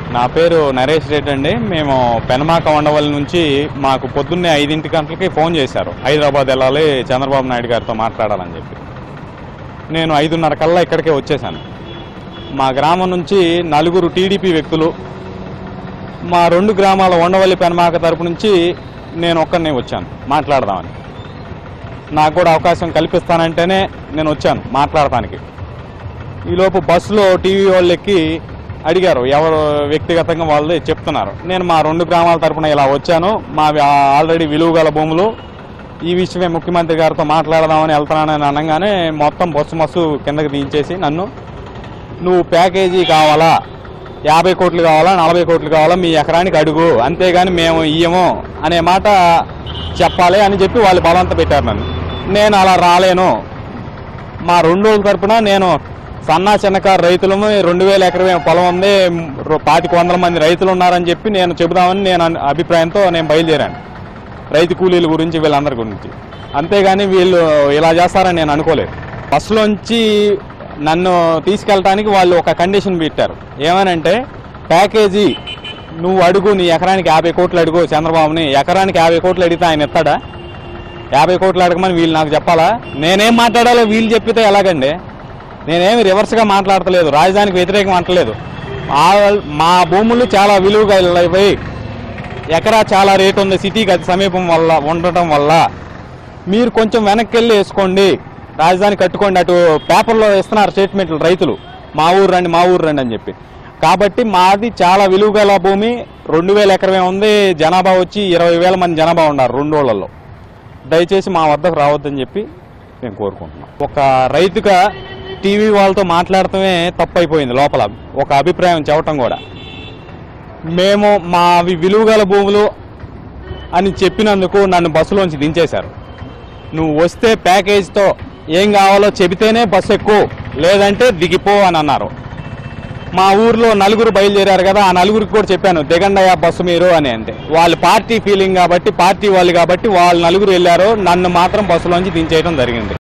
నా పేరు నరేష్ రెడ్డి అండి మేము పెనమాక ఉండవల్లి నుంచి మాకు పొద్దున్నే ఐదింటి గంటలకి ఫోన్ చేశారు హైదరాబాద్ వెళ్ళాలి చంద్రబాబు నాయుడు గారితో మాట్లాడాలని చెప్పి నేను ఐదున్నర కల్లా ఇక్కడికే వచ్చేసాను మా గ్రామం నుంచి నలుగురు టీడీపీ వ్యక్తులు మా రెండు గ్రామాల ఉండవల్లి పెనమాక తరపు నుంచి నేను ఒక్కడినే వచ్చాను మాట్లాడదామని నాకు కూడా అవకాశం కల్పిస్తానంటేనే నేను వచ్చాను మాట్లాడటానికి ఈలోపు బస్సులో టీవీ వాళ్ళు ఎక్కి అడిగారు ఎవరు వ్యక్తిగతంగా వాళ్ళు చెప్తున్నారు నేను మా రెండు గ్రామాల తరపున ఇలా వచ్చాను మా ఆల్రెడీ విలువ గల భూములు ఈ విషయమే ముఖ్యమంత్రి గారితో మాట్లాడదామని వెళ్తున్నానని అనగానే మొత్తం బస్సు మస్సు కిందకి దించేసి నన్ను నువ్వు ప్యాకేజీ కావాలా యాభై కోట్లు కావాలా నలభై కోట్లు కావాలా మీ ఎకరానికి అడుగు అంతేగాని మేము ఇయ్యము అనే మాట చెప్పాలి అని చెప్పి వాళ్ళు బలవంత పెట్టారు నన్ను నేను అలా రాలేను మా రెండు రోజుల తరపున నేను సన్నా చిన్నకారు రైతులము రెండు వేల ఎకరమే పొలం ఉంది రో- పాతిక వందల మంది రైతులు ఉన్నారని చెప్పి నేను చెబుదామని నేను అన్- అభిప్రాయంతో నేను బయలుదేరాను రైతు కూలీల గురించి వీళ్ళందరి గురించి అంతేగాని వీళ్ళు ఇలా చేస్తారని నేను అనుకోలేదు బస్సులోంచి నన్ను తీసుకెళ్ళటానికి వాళ్ళు ఒక కండిషన్ పెట్టారు ఏమనంటే ప్యాకేజీ నువ్వు అడుగు నీ ఎకరానికి యాభై కోట్లు అడుగు చంద్రబాబుని ఎకరానికి యాభై కోట్లు అడిగితే ఆయన ఇస్తాడా యాభై కోట్లు అడగమని వీళ్ళు నాకు చెప్పాలా నేనేం మాట్లాడాలో వీళ్ళు చెప్పితే ఎలాగండి నేనేమి రివర్స్గా మాట్లాడతలేదు రాజధానికి వ్యతిరేకం అంటలేదు మా- మా భూములు చాలా విలువగా ఇవ్వయి ఎకరా చాలా రేటు ఉంది సిటీకి అది సమీపం వల్ల ఉండటం వల్ల మీరు కొంచెం వెనక్కి వెళ్ళి వేసుకోండి రాజధాని కట్టుకోండి అటు పేపర్లో ఇస్తున్నారు స్టేట్మెంట్లు రైతులు మా ఊరు రండి మా ఊరు రండి అని చెప్పి కాబట్టి మాది చాలా విలువ గల భూమి రెండు వేల ఎకరమే ఉంది జనాభా వచ్చి ఇరవై వేల మంది జనాభా ఉన్నారు రెండు రోజులలో దయచేసి మా వద్దకు రావద్దని చెప్పి మేము కోరుకుంటున్నాం ఒక రైతుగా టీవీ వాళ్ళతో మాట్లాడటమే తప్పు అయిపోయింది లోపల ఒక అభిప్రాయం చెప్పటం కూడా మేము మావి విలువగల భూములు అని చెప్పినందుకు నన్ను బస్సులోంచి దించేశారు నువ్వు వస్తే ప్యాకేజ్తో ఏం కావాలో చెబితేనే బస్సు ఎక్కువ లేదంటే దిగిపో అని అన్నారు మా ఊర్లో నలుగురు బయలుదేరారు కదా ఆ నలుగురికి కూడా చెప్పాను దిగండయ్యా బస్సు మీరు అని అంటే వాళ్ళు పార్టీ ఫీలింగ్ కాబట్టి పార్టీ వాళ్ళు కాబట్టి వాళ్ళు నలుగురు వెళ్ళారు నన్ను మాత్రం బస్సులోంచి దించేయడం జరిగింది